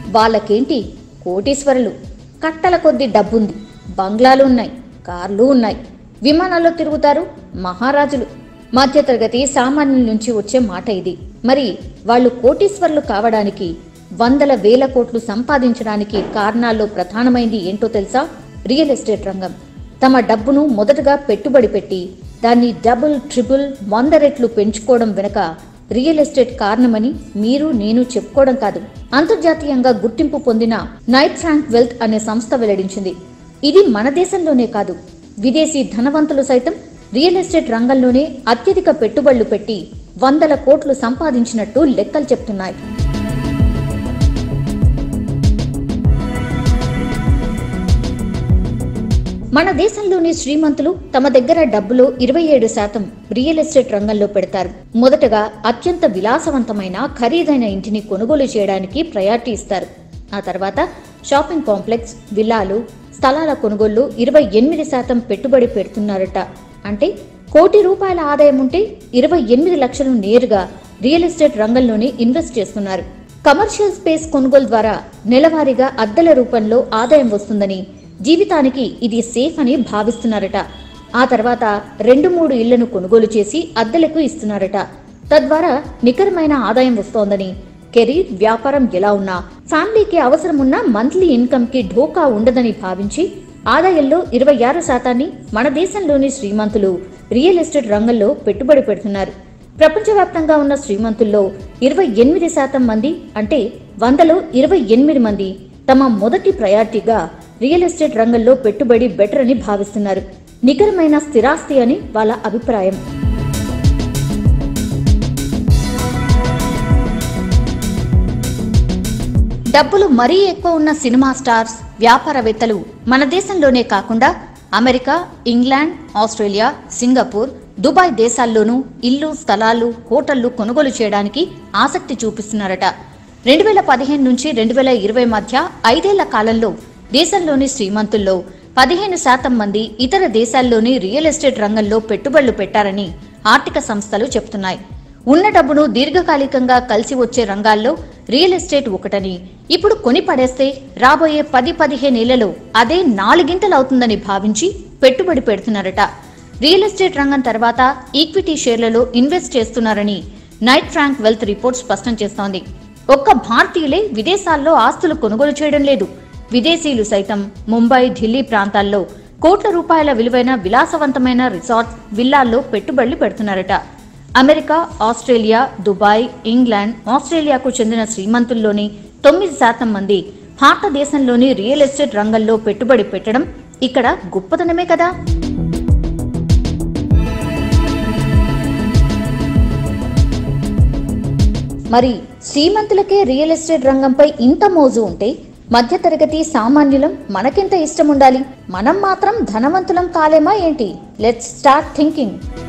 వాళ్ళకేంటి కోటీశ్వరులు కట్టల కొద్ది డబ్బుంది బంగ్లాలు ఉన్నాయి కార్లు ఉన్నాయి విమానాల్లో తిరుగుతారు మహారాజులు మధ్యతరగతి సామాన్యుల నుంచి వచ్చే మాట ఇది మరి వాళ్ళు కోటీశ్వరులు కావడానికి వందల వేల కోట్లు సంపాదించడానికి కారణాల్లో ప్రధానమైంది ఏంటో తెలుసా రియల్ ఎస్టేట్ రంగం తమ డబ్బును మొదటగా పెట్టుబడి పెట్టి దాన్ని డబుల్ ట్రిపుల్ వంద రెట్లు పెంచుకోవడం వెనుక రియల్ ఎస్టేట్ కారణమని మీరు నేను చెప్పుకోవడం కాదు అంతర్జాతీయంగా గుర్తింపు పొందిన నైట్ ఫ్రాంక్ వెల్త్ అనే సంస్థ వెల్లడించింది ఇది మన దేశంలోనే కాదు విదేశీ ధనవంతులు సైతం రియల్ ఎస్టేట్ రంగంలోనే అత్యధిక పెట్టుబడులు పెట్టి వందల కోట్లు సంపాదించినట్టు లెక్కలు చెప్తున్నాయి మన దేశంలోని శ్రీమంతులు తమ దగ్గర డబ్బులో ఇరవై ఏడు శాతం రియల్ ఎస్టేట్ రంగంలో పెడతారు మొదటగా అత్యంత విలాసవంతమైన ఖరీదైన ఇంటిని కొనుగోలు చేయడానికి ప్రయారిటీ ఇస్తారు ఆ తర్వాత షాపింగ్ కాంప్లెక్స్ విల్లాలు స్థలాల కొనుగోళ్లు ఇరవై ఎనిమిది శాతం పెట్టుబడి పెడుతున్నారట అంటే కోటి రూపాయల ఆదాయం ఉంటే ఇరవై ఎనిమిది లక్షలు నేరుగా రియల్ ఎస్టేట్ రంగంలోనే ఇన్వెస్ట్ చేస్తున్నారు కమర్షియల్ స్పేస్ కొనుగోలు ద్వారా నెలవారీగా అద్దెల రూపంలో ఆదాయం వస్తుందని జీవితానికి ఇది సేఫ్ అని భావిస్తున్నారట ఆ తర్వాత రెండు మూడు ఇళ్లను కొనుగోలు చేసి అద్దెలకు ఇస్తున్నారట తద్వారా నికరమైన ఆదాయం వస్తోందని కెరీర్ వ్యాపారం ఎలా ఉన్నా ఫ్యామిలీకి అవసరం ఉన్న మంత్లీ ఇన్కమ్ కి ఢోకా ఉండదని భావించి ఆదాయంలో ఇరవై ఆరు శాతాన్ని మన దేశంలోని శ్రీమంతులు రియల్ ఎస్టేట్ రంగంలో పెట్టుబడి పెడుతున్నారు ప్రపంచవ్యాప్తంగా ఉన్న శ్రీమంతుల్లో ఇరవై ఎనిమిది శాతం మంది అంటే వందలో ఇరవై ఎనిమిది మంది తమ మొదటి ప్రయారిటీగా రియల్ ఎస్టేట్ రంగంలో పెట్టుబడి బెటర్ అని భావిస్తున్నారు నికరమైన స్థిరాస్తి అని వాళ్ళ అభిప్రాయం డబ్బులు మరీ ఎక్కువ ఉన్న సినిమా స్టార్స్ వ్యాపారవేత్తలు మన దేశంలోనే కాకుండా America England Australia Singapore Dubai దేశాల్లోనూ ఇల్లు స్థలాలు హోటళ్లు కొనుగోలు చేయడానికి ఆసక్తి చూపిస్తున్నారట రెండు వేల పదిహేను నుంచి రెండు వేల ఇరవై మధ్య ఐదేళ్ల కాలంలో దేశంలోని శ్రీమంతుల్లో పదిహేను శాతం మంది ఇతర దేశాల్లోని రియల్ ఎస్టేట్ రంగంలో పెట్టుబడులు పెట్టారని ఆర్థిక సంస్థలు చెప్తున్నాయి ఉన్న డబ్బును దీర్ఘకాలికంగా కలిసి వచ్చే రంగాల్లో రియల్ ఎస్టేట్ ఒకటని ఇప్పుడు కొని పడేస్తే రాబోయే పది పదిహేనేళ్లలో అదే నాలుగింతలవుతుందని భావించి పెట్టుబడి పెడుతున్నారట రియల్ ఎస్టేట్ రంగం తర్వాత ఈక్విటీ షేర్లలో ఇన్వెస్ట్ చేస్తున్నారని నైట్ ఫ్రాంక్ వెల్త్ రిపోర్ట్ స్పష్టం చేస్తోంది ఒక్క భారతీయులే విదేశాల్లో ఆస్తులు కొనుగోలు చేయడం లేదు విదేశీయులు సైతం ముంబై ఢిల్లీ ప్రాంతాల్లో కోట్ల రూపాయల విలువైన విలాసవంతమైన రిసార్ట్ విల్లాల్లో పెట్టుబడులు పెడుతున్నారట అమెరికా ఆస్ట్రేలియా దుబాయ్ ఇంగ్లాండ్ ఆస్ట్రేలియాకు చెందిన శ్రీమంతుల్లోని తొమ్మిది శాతం మంది భారతదేశంలోని రియల్ ఎస్టేట్ రంగంలో పెట్టుబడి పెట్టడం ఇక్కడ గొప్పతనమే కదా మరి శ్రీమంతులకే రియల్ ఎస్టేట్ రంగంపై ఇంత మోజు ఉంటే మధ్యతరగతి సామాన్యులం మనకెంత ఇష్టం ఉండాలి మనం మాత్రం ధనవంతులం కాలేమా ఏంటి లెట్స్ స్టార్ట్ థింకింగ్